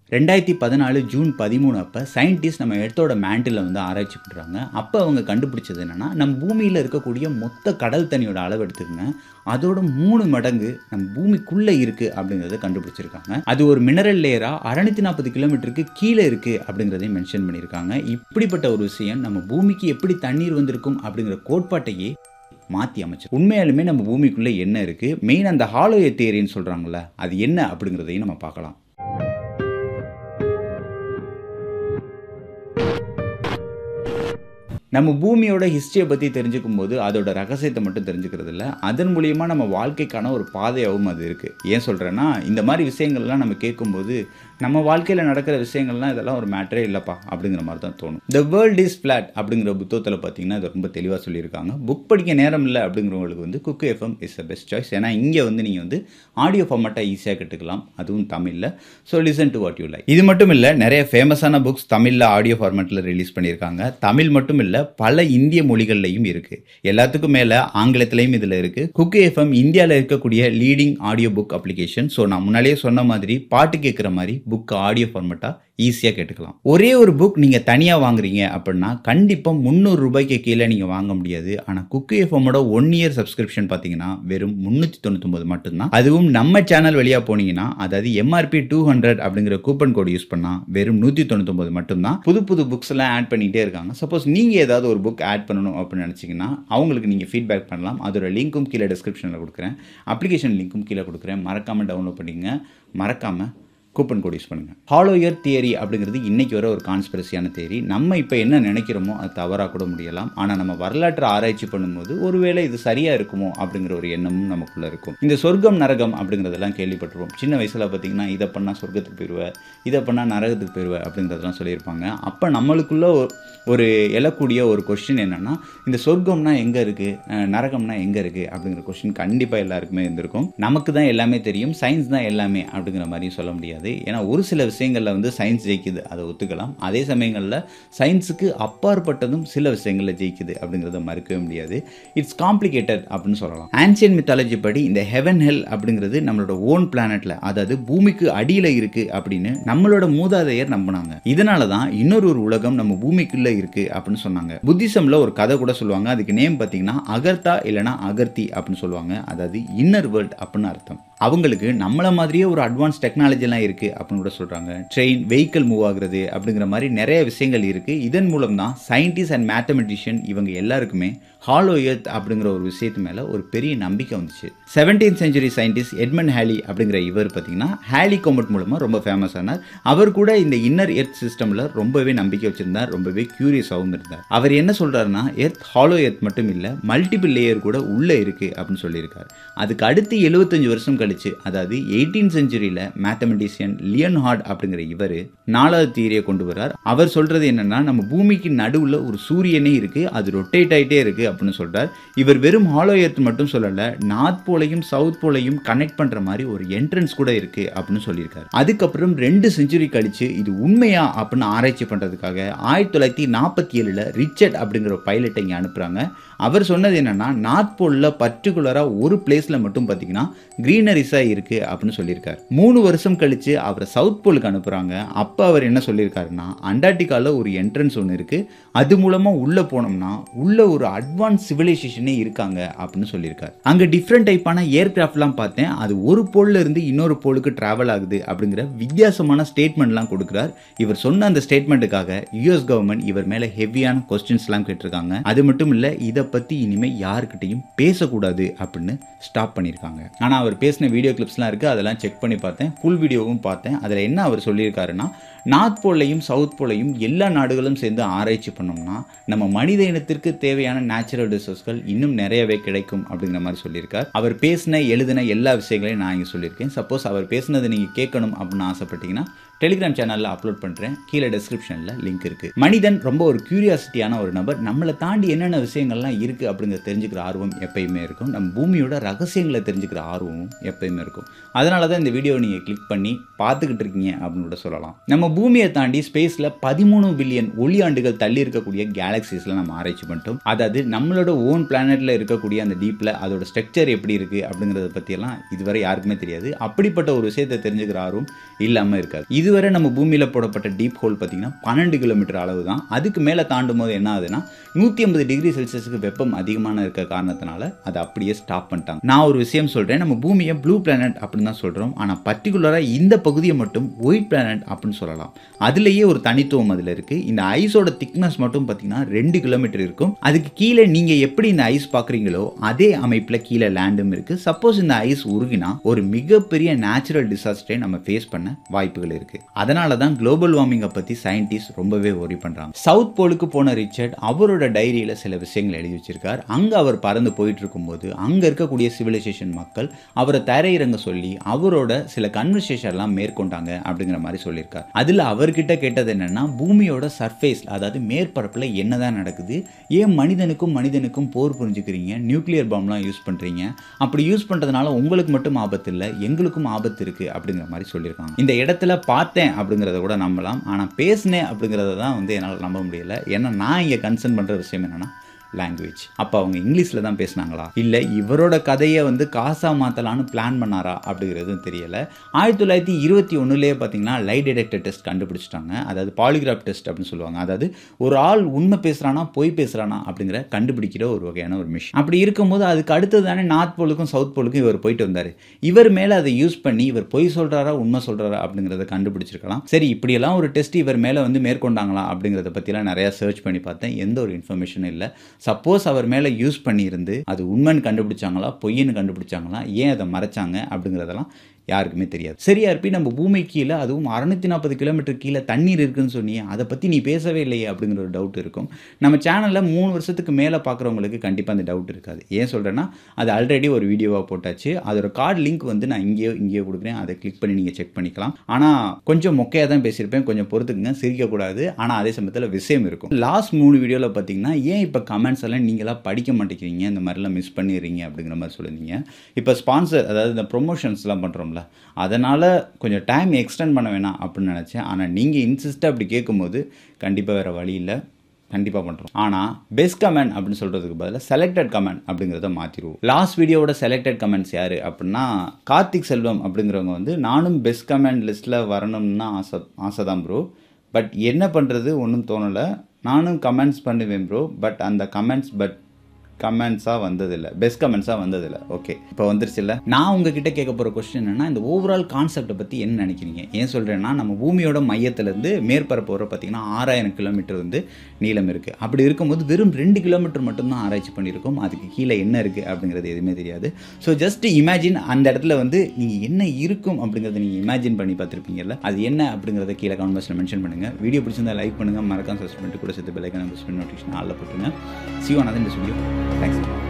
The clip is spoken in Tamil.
ரெண்டாயிரத்தி பதினாலு ஜூன் பதிமூணு அப்போ சயின்டிஸ்ட் நம்ம எர்த்தோட மேண்டில் வந்து ஆராய்ச்சி பண்ணுறாங்க அப்போ அவங்க கண்டுபிடிச்சது என்னென்னா நம்ம பூமியில் இருக்கக்கூடிய மொத்த கடல் தண்ணியோட அளவு எடுத்துக்கங்க அதோட மூணு மடங்கு நம்ம பூமிக்குள்ளே இருக்குது அப்படிங்கிறத கண்டுபிடிச்சிருக்காங்க அது ஒரு மினரல் லேயராக அறநூற்றி நாற்பது கிலோமீட்டருக்கு கீழே இருக்குது அப்படிங்கிறதையும் மென்ஷன் பண்ணியிருக்காங்க இப்படிப்பட்ட ஒரு விஷயம் நம்ம பூமிக்கு எப்படி தண்ணீர் வந்திருக்கும் அப்படிங்கிற கோட்பாட்டையே மாற்றி அமைச்சு உண்மையாலுமே நம்ம பூமிக்குள்ளே என்ன இருக்குது மெயின் அந்த ஹாலோய தேரின்னு சொல்கிறாங்கல்ல அது என்ன அப்படிங்கிறதையும் நம்ம பார்க்கலாம் நம்ம பூமியோட ஹிஸ்ட்ரியை பற்றி தெரிஞ்சுக்கும் போது அதோட ரகசியத்தை மட்டும் தெரிஞ்சுக்கிறது இல்லை அதன் மூலியமாக நம்ம வாழ்க்கைக்கான ஒரு பாதையாகவும் அது இருக்குது ஏன் சொல்கிறேன்னா இந்த மாதிரி விஷயங்கள்லாம் நம்ம கேட்கும்போது நம்ம வாழ்க்கையில் நடக்கிற விஷயங்கள்லாம் இதெல்லாம் ஒரு மேட்டரே இல்லைப்பா அப்படிங்கிற மாதிரி தான் தோணும் த வேர்ல்ட் இஸ் ஃப்ளாட் அப்படிங்கிற புத்தகத்தில் பார்த்தீங்கன்னா அது ரொம்ப தெளிவாக சொல்லியிருக்காங்க புக் படிக்க நேரம் இல்லை அப்படிங்கிறவங்களுக்கு வந்து Kuku FM is the best choice ஏன்னா இங்கே வந்து நீங்கள் வந்து ஆடியோ ஃபார்மேட்டாக ஈஸியாக கற்றுக்கலாம் அதுவும் தமிழில் so listen to what you like இது மட்டும் இல்லை நிறைய ஃபேமஸான புக்ஸ் தமிழில் ஆடியோ ஃபார்மேட்டில் ரிலீஸ் பண்ணியிருக்காங்க தமிழ் மட்டும் இல்லை பல இந்திய மொழிகள்லையும் இருக்குது எல்லாத்துக்கும் மேலே ஆங்கிலத்திலையும் இதில் இருக்குது குக்கு எஃப்எம் இந்தியாவில் இருக்கக்கூடிய leading audio book application so நான் முன்னாலேயே சொன்ன மாதிரி பாட்டு கேட்குற மாதிரி புக் ஆடியோ ஃபார்மேட்டாக ஈஸியாக கேட்டுக்கலாம் ஒரே ஒரு புக் நீங்கள் தனியாக வாங்குறீங்க அப்படின்னா கண்டிப்பாக முந்நூறு ரூபாய்க்கு கீழே நீங்கள் வாங்க முடியாது ஆனால் குக்கு எஃப்எம்மோட ஒன் இயர் சப்ஸ்கிரிப்ஷன் பார்த்தீங்கன்னா வெறும் முந்நூற்றி தொண்ணூத்தொம்பது மட்டும்தான் அதுவும் நம்ம சேனல் வழியாக போனீங்கன்னா அதாவது எம்ஆர்பி டூ ஹண்ட்ரட் அப்படிங்கிற கூப்பன் கோட் யூஸ் பண்ணால் வெறும் நூற்றி தொண்ணூத்தொம்பது மட்டும்தான் புது புது புக்ஸ் எல்லாம் ஆட் பண்ணிகிட்டே இருக்காங்க சப்போஸ் நீங்கள் ஏதாவது ஒரு புக் ஆட் பண்ணணும் அப்படின்னு நினச்சிங்கன்னா அவங்களுக்கு நீங்கள் ஃபீட்பேக் பண்ணலாம் அதோட லிங்க்கும் கீழே டிஸ்கிரிப்ஷனில் கொடுக்குறேன் அப்ளிகேஷன் லிங்க்கும் கீழே கொடுக்குறேன் மறக்காமல் டவுன்லோட் பண்ணிங்க மறக்காமல் கூப்பன் கோட் யூஸ் பண்ணுங்கள் ஹாலோ இயர் தியரி அப்படிங்கிறது இன்றைக்கி வர ஒரு கான்ஸ்பிரசியான தியரி நம்ம இப்போ என்ன நினைக்கிறோமோ அது தவறாக கூட முடியலாம் ஆனால் நம்ம வரலாற்றை ஆராய்ச்சி பண்ணும்போது ஒருவேளை இது சரியாக இருக்குமோ அப்படிங்கிற ஒரு எண்ணமும் நமக்குள்ளே இருக்கும் இந்த சொர்க்கம் நரகம் அப்படிங்கிறதெல்லாம் கேள்விப்பட்டிருப்போம் சின்ன வயசில் பார்த்தீங்கன்னா இதை பண்ணால் சொர்க்கத்துக்கு போயிடுவேன் இதை பண்ணால் நரகத்துக்கு போயிடுவேன் அப்படிங்கிறதெல்லாம் சொல்லியிருப்பாங்க அப்போ நம்மளுக்குள்ள ஒரு எழக்கூடிய ஒரு கொஸ்டின் என்னென்னா இந்த சொர்க்கம்னா எங்கே இருக்குது நரகம்னா எங்கே இருக்குது அப்படிங்கிற கொஸ்டின் கண்டிப்பாக எல்லாருக்குமே இருந்திருக்கும் நமக்கு தான் எல்லாமே தெரியும் சயின்ஸ் தான் எல்லாமே அப்படிங்கிற மாதிரி சொல்ல முடியாது ஏன்னா ஒரு சில விஷயங்களில் வந்து சயின்ஸ் ஜெயிக்குது அதை ஒத்துக்கலாம் அதே சமயங்களில் சயின்ஸுக்கு அப்பாற்பட்டதும் சில விஷயங்களில் ஜெயிக்குது அப்படிங்கிறத மறுக்கவே முடியாது இட்ஸ் காம்ப்ளிகேட்டட் அப்படின்னு சொல்லலாம் ஆன்சியன் மித்தாலஜி படி இந்த ஹெவன் ஹெல் அப்படிங்கிறது நம்மளோட ஓன் பிளானட்டில் அதாவது பூமிக்கு அடியில் இருக்குது அப்படின்னு நம்மளோட மூதாதையர் நம்பினாங்க இதனால தான் இன்னொரு ஒரு உலகம் நம்ம பூமிக்குள்ளே இருக்கு அப்படின்னு சொன்னாங்க புத்திசம்ல ஒரு கதை கூட சொல்லுவாங்க அதுக்கு நேம் பார்த்தீங்கன்னா அகர்த்தா இல்லைனா அகர்த்தி அப்படின்னு சொல்லுவாங்க அதாவது இன்னர் வேர்ல்ட் அப்படின்னு அர்த்தம் அவங்களுக்கு நம்மள மாதிரியே ஒரு அட்வான்ஸ் டெக்னாலஜிலாம் இருக்குது அப்படின்னு கூட சொல்கிறாங்க ட்ரெயின் வெஹிக்கிள் மூவ் ஆகுறது அப்படிங்கிற மாதிரி நிறைய விஷயங்கள் இருக்குது இதன் மூலம் தான் சயின்டிஸ்ட் அண்ட் மேத்தமெட்டிஷியன் இவங்க எல்லாருக்குமே ஹாலோ எர்த் அப்படிங்கிற ஒரு விஷயத்து மேலே ஒரு பெரிய நம்பிக்கை வந்துச்சு seventeen century scientist Edmund Halley அப்படிங்கிற இவர் பார்த்தீங்கன்னா ஹேலி கோமட் மூலமாக ரொம்ப ஃபேமஸ் ஆனார் அவர் கூட இந்த இன்னர் எர்த் சிஸ்டமில் ரொம்பவே நம்பிக்கை வச்சிருந்தார் ரொம்பவே கியூரியஸாகவும் இருந்தார் அவர் என்ன சொல்கிறாருன்னா எர்த் ஹாலோ எர்த் மட்டும் இல்லை மல்டிபிள் லேயர் கூட உள்ளே இருக்குது அப்படின்னு சொல்லியிருக்காரு அதுக்கு அடுத்து எழுபத்தஞ்சு வருஷம் கழிச்சு அதாவது எயிட்டீன் செஞ்சுரியில் மேத்தமெட்டிஷியன் லியன் ஹார்ட் அப்படிங்கிற இவர் நாலாவது தீரியை கொண்டு வரார் அவர் சொல்கிறது என்னென்னா நம்ம பூமிக்கு நடுவில் ஒரு சூரியனே இருக்குது அது ரொட்டேட் ஆகிட்டே இருக்குது அப்படின்னு சொல்கிறார் இவர் வெறும் ஹாலோ எர்த் மட்டும் சொல்லலை நார்த் போலையும் சவுத் போலையும் கனெக்ட் பண்ணுற மாதிரி ஒரு என்ட்ரன்ஸ் கூட இருக்குது அப்படின்னு சொல்லியிருக்காரு அதுக்கப்புறம் ரெண்டு செஞ்சுரி கழிச்சு இது உண்மையா அப்படின்னு ஆராய்ச்சி பண்ணுறதுக்காக ஆயிரத்தி தொள்ளாயிரத்தி நாற்பத்தி ஏழில் ரிச்சர்ட் அப்படிங்கிற ஒரு பைலட்டை இங்கே அனுப்புகிறாங்க அவர் சொன்னது என்னென்னா நார்த் போலில் பர்டிகுலராக ஒரு பிளேஸில் மட்டும் பார்த்தீங்கன்னா க்ரீனரிஸாக இருக்குது அப்படின்னு சொல்லியிருக்காரு மூணு வருஷம் கழித்து அவரை சவுத் போலுக்கு அனுப்புகிறாங்க அப்போ அவர் என்ன சொல்லியிருக்காருன்னா அண்டார்டிகாவில் ஒரு என்ட்ரன்ஸ் ஒன்று இருக்குது அது மூலமாக உள்ளே போனோம்னா உள்ள ஒரு அட்வான்ஸ் சிவிலைசேஷனே இருக்காங்க அப்படின்னு சொல்லியிருக்காரு அங்கே டிஃப்ரெண்ட் டைப்பான ஏர்கிராஃப்ட்லாம் பார்த்தேன் அது ஒரு போலில் இருந்து இன்னொரு போலுக்கு ட்ராவல் ஆகுது அப்படிங்கிற வித்தியாசமான ஸ்டேட்மெண்ட்லாம் கொடுக்குறார் இவர் சொன்ன அந்த ஸ்டேட்மெண்ட்டுக்காக யூஎஸ் கவர்மெண்ட் இவர் மேலே ஹெவியான கொஸ்டின்ஸ்லாம் கேட்டிருக்காங்க அது மட்டும் இல்லை இதை பற்றி இனிமேல் யாருக்கிட்டையும் பேசக்கூடாது அப்படின்னு ஸ்டாப் பண்ணியிருக்காங்க ஆனால் அவர் பேசின வீடியோ கிளிப்ஸ்லாம் இருக்குது அதெல்லாம் செக் பண்ணி பார்த்தேன் ஃபுல் வீடியோவும் பார்த்தேன் அதில் என்ன அவர் சொல்லியிருக்காருன்னா நார்த் போலையும் சவுத் போலையும் எல்லா நாடுகளும் சேர்ந்து ஆராய்ச்சி பண்ணோம்னா நம்ம மனித இனத்திற்கு தேவையான நேச்சுரல் ரிசோர்ஸ்கள் இன்னும் நிறையவே கிடைக்கும் அப்படிங்கிற மாதிரி சொல்லியிருக்கார் அவர் பேசின எழுதின எல்லா விஷயங்களையும் நான் இங்கே சொல்லியிருக்கேன் சப்போஸ் அவர் பேசினதை நீங்கள் கேட்கணும் அப்படின்னு ஆசைப்பட்டீங்கன்னா டெலிகிராம் சேனலில் அப்லோட் பண்ணுறேன் கீழே டிஸ்கிரிப்ஷனில் லிங்க் இருக்குது மனிதன் ரொம்ப ஒரு கியூரியாசிட்டியான ஒரு நபர் நம்மளை தாண்டி என்னென்ன விஷயங்கள்லாம் என்னெல்லாம் இருக்குது அப்படிங்கிறத தெரிஞ்சுக்கிற ஆர்வம் எப்பயுமே இருக்கும் நம்ம பூமியோட ரகசியங்களை தெரிஞ்சுக்கிற ஆர்வமும் எப்பயுமே இருக்கும் அதனால தான் இந்த வீடியோவை நீங்கள் கிளிக் பண்ணி பார்த்துக்கிட்டு இருக்கீங்க அப்படின்னு கூட சொல்லலாம் நம்ம பூமியை தாண்டி ஸ்பேஸில் பதிமூணு பில்லியன் ஒளி ஆண்டுகள் தள்ளி இருக்கக்கூடிய கேலக்சிஸில் நம்ம ஆராய்ச்சி பண்ணிட்டோம் அதாவது நம்மளோட ஓன் பிளானெட்டில் இருக்கக்கூடிய அந்த டீப்பில் அதோட ஸ்ட்ரக்சர் எப்படி இருக்குது அப்படிங்கிறத பற்றியெல்லாம் இதுவரை யாருக்குமே தெரியாது அப்படிப்பட்ட ஒரு விஷயத்தை தெரிஞ்சுக்கிற ஆர்வம் இல்லாமல் இருக்காது இதுவரை நம்ம பூமியில் போடப்பட்ட டீப் ஹோல் பார்த்தீங்கன்னா பன்னெண்டு கிலோமீட்டர் அளவு தான் அதுக்கு மேலே தாண்டும் போது என்ன ஆகுதுன்னா நூற்றி ஐம்பது டிகிரி செல்சியஸுக்கு வெப்பம் அதிகமான இருக்க காரணத்தினால அதை அப்படியே ஸ்டாப் பண்ணிட்டாங்க நான் ஒரு விஷயம் சொல்கிறேன் நம்ம பூமியை ப்ளூ பிளானட் அப்படின்னு தான் சொல்கிறோம் ஆனால் பர்டிகுலராக இந்த பகுதியை மட்டும் ஒயிட் பிளானட் அப்படின்னு சொல்லலாம் அதுலேயே ஒரு தனித்துவம் அதில் இருக்குது இந்த ஐஸோட திக்னஸ் மட்டும் பார்த்தீங்கன்னா ரெண்டு கிலோமீட்டர் இருக்கும் அதுக்கு கீழே நீங்கள் எப்படி இந்த ஐஸ் பார்க்குறீங்களோ அதே அமைப்பில் கீழே லேண்டும் இருக்குது சப்போஸ் இந்த ஐஸ் உருகினா ஒரு மிகப்பெரிய நேச்சுரல் டிசாஸ்டரை நம்ம ஃபேஸ் பண்ண வாய்ப்புகள் இருக்குது அதனால தான் குளோபல் வார்மிங்கை பற்றி சயின்டிஸ்ட் ரொம்பவே ஒரி பண்ணுறாங்க சவுத் போலுக்கு போன ரிச்சர்ட் அவரோட டைரியில் சில விஷயங்கள் எழுதி வச்சிருக்கார் அங்கே அவர் பறந்து போயிட்டு இருக்கும்போது அங்கே இருக்கக்கூடிய சிவிலைசேஷன் மக்கள் அவரை தரையிறங்க சொல்லி அவரோட சில கன்வர்சேஷன்லாம் மேற்கொண்டாங்க அப்படிங்கிற மாதிரி சொல்லியிருக்கார் அதில் அவர்கிட்ட கேட்டது என்னன்னா பூமியோட சர்ஃபேஸ் அதாவது மேற்பரப்பில் என்னதான் நடக்குது ஏன் மனிதனுக்கும் மனிதனுக்கும் போர் புரிஞ்சுக்கிறீங்க நியூக்ளியர் பாம்லாம் யூஸ் பண்ணுறீங்க அப்படி யூஸ் பண்ணுறதுனால உங்களுக்கு மட்டும் ஆபத்து இல்லை எங்களுக்கும் ஆபத்து இருக்குது அப்படிங்கிற மாதிரி சொல்லியிருக்காங்க இந்த இடத்துல பார்த்தேன் அப்படிங்கிறத கூட நம்பலாம் ஆனால் பேசினேன் அப்படிங்கிறத தான் வந்து என்னால் நம்ப முடியல ஏன்னா நான் இங்கே கன்சர்ன் பண்ணுற விஷயம் என்னென்னா லாங்குவேஜ் அப்போ அவங்க இங்கிலீஷில் தான் பேசினாங்களா இல்லை இவரோட கதையை வந்து காசாக மாற்றலான்னு பிளான் பண்ணாரா அப்படிங்கிறதும் தெரியலை ஆயிரத்தி தொள்ளாயிரத்தி இருபத்தி ஒன்றுலேயே பார்த்தீங்கன்னா லை டிடெக்டர் டெஸ்ட் கண்டுபிடிச்சிட்டாங்க அதாவது பாலிகிராஃப் டெஸ்ட் அப்படின்னு சொல்லுவாங்க அதாவது ஒரு ஆள் உண்மை பேசுகிறானா பொய் பேசுகிறானா அப்படிங்கிற கண்டுபிடிக்கிற ஒரு வகையான ஒரு மிஷின் அப்படி இருக்கும்போது அதுக்கு அடுத்தது தானே நார்த் போலுக்கும் சவுத் போலுக்கும் இவர் போயிட்டு வந்தார் இவர் மேலே அதை யூஸ் பண்ணி இவர் பொய் சொல்கிறாரா உண்மை சொல்கிறாரா அப்படிங்கிறத கண்டுபிடிச்சிருக்கலாம் சரி இப்படியெல்லாம் ஒரு டெஸ்ட் இவர் மேலே வந்து மேற்கொண்டாங்களா அப்படிங்கிறத பற்றிலாம் நிறையா சர்ச் பண்ணி பார்த்தேன் எந்த ஒரு இன்ஃபர்மேஷனும் இல்லை சப்போஸ் அவர் மேலே யூஸ் பண்ணியிருந்து அது உண்மைன்னு கண்டுபிடிச்சாங்களா பொய்ன்னு கண்டுபிடிச்சாங்களா ஏன் அதை மறைச்சாங்க அப்படிங்கிறதெல்லாம் யாருக்குமே தெரியாது சரியா இருப்பி நம்ம பூமி கீழே அதுவும் அறுநூத்தி நாற்பது கிலோமீட்டர் கீழே தண்ணீர் இருக்குன்னு சொன்னியே அதை பற்றி நீ பேசவே இல்லையே அப்படிங்கிற ஒரு டவுட் இருக்கும் நம்ம சேனலில் மூணு வருஷத்துக்கு மேலே பார்க்குறவங்களுக்கு கண்டிப்பாக அந்த டவுட் இருக்காது ஏன் சொல்கிறேன்னா அது ஆல்ரெடி ஒரு வீடியோவாக போட்டாச்சு அதோட கார்டு லிங்க் வந்து நான் இங்கேயோ இங்கேயோ கொடுக்குறேன் அதை கிளிக் பண்ணி நீங்கள் செக் பண்ணிக்கலாம் ஆனால் கொஞ்சம் மொக்கையாக தான் பேசியிருப்பேன் கொஞ்சம் பொறுத்துக்குங்க சிரிக்கக்கூடாது ஆனால் அதே சமயத்தில் விஷயம் இருக்கும் லாஸ்ட் மூணு வீடியோவில் பார்த்தீங்கன்னா ஏன் இப்போ கமெண்ட்ஸ் எல்லாம் நீங்களாம் படிக்க மாட்டேங்கிறீங்க இந்த மாதிரிலாம் மிஸ் பண்ணிடுறீங்க அப்படிங்கிற மாதிரி சொல்லியிருந்தீங்க இப்போ ஸ்பான்சர் அதாவது இந்த ப்ரொமோஷன்ஸ்லாம் பண்ணுறோம்ல அதனால் கொஞ்சம் டைம் எக்ஸ்டெண்ட் பண்ண வேணாம் அப்படின்னு நினச்சேன் ஆனால் நீங்கள் இன்சிஸ்ட்டாக அப்படி கேட்கும்போது கண்டிப்பாக வேறு வழி இல்லை கண்டிப்பாக பண்ணுறோம் ஆனால் பெஸ்ட் கமெண்ட் அப்படின்னு சொல்கிறதுக்கு பதிலாக செலக்டட் கமெண்ட் அப்படிங்கிறத மாற்றிடுவோம் லாஸ்ட் வீடியோவோட செலக்டட் கமெண்ட்ஸ் யார் அப்படின்னா கார்த்திக் செல்வம் அப்படிங்கிறவங்க வந்து நானும் பெஸ்ட் கமெண்ட் லிஸ்ட்டில் வரணும்னு ஆசை ஆசை தான் ப்ரோ பட் என்ன பண்ணுறது ஒன்றும் தோணலை நானும் கமெண்ட்ஸ் பண்ணுவேன் ப்ரோ பட் அந்த கமெண்ட்ஸ் பட் கமெண்ட்ஸாக வந்ததில்லை பெஸ்ட் கமெண்ட்ஸாக வந்ததில்லை ஓகே இப்போ வந்துருச்சுல்ல நான் உங்ககிட்ட கேட்க போகிற கொஸ்டின் என்னன்னா இந்த ஓவரால் கான்செப்டை பற்றி என்ன நினைக்கிறீங்க ஏன் சொல்கிறேன்னா நம்ம பூமியோட மையத்திலேருந்து மேற்பரப்பு வர பார்த்தீங்கன்னா ஆறாயிரம் கிலோமீட்டர் வந்து நீளம் இருக்குது அப்படி இருக்கும்போது வெறும் ரெண்டு கிலோமீட்டர் மட்டும்தான் ஆராய்ச்சி பண்ணியிருக்கோம் அதுக்கு கீழே என்ன இருக்குது அப்படிங்கிறது எதுவுமே தெரியாது ஸோ ஜஸ்ட் இமேஜின் அந்த இடத்துல வந்து நீங்கள் என்ன இருக்கும் அப்படிங்கிறத நீங்கள் இமேஜின் பண்ணி பார்த்துருப்பீங்கல்ல அது என்ன அப்படிங்கிறத கீழே கமெண்ட் பாக்ஸில் மென்ஷன் பண்ணுங்கள் வீடியோ பிடிச்சிருந்தா லைக் பண்ணுங்கள் மறக்காம சப்ஸ்கிரைப் பண்ணிட்டு கூட சேர்த்து பெல்லைக்கான நோட்டிஃபிகேஷன் ஆளில் போட்டுருங்க சிவா நான் இந்த வீடியோ தேங்க்ஸ்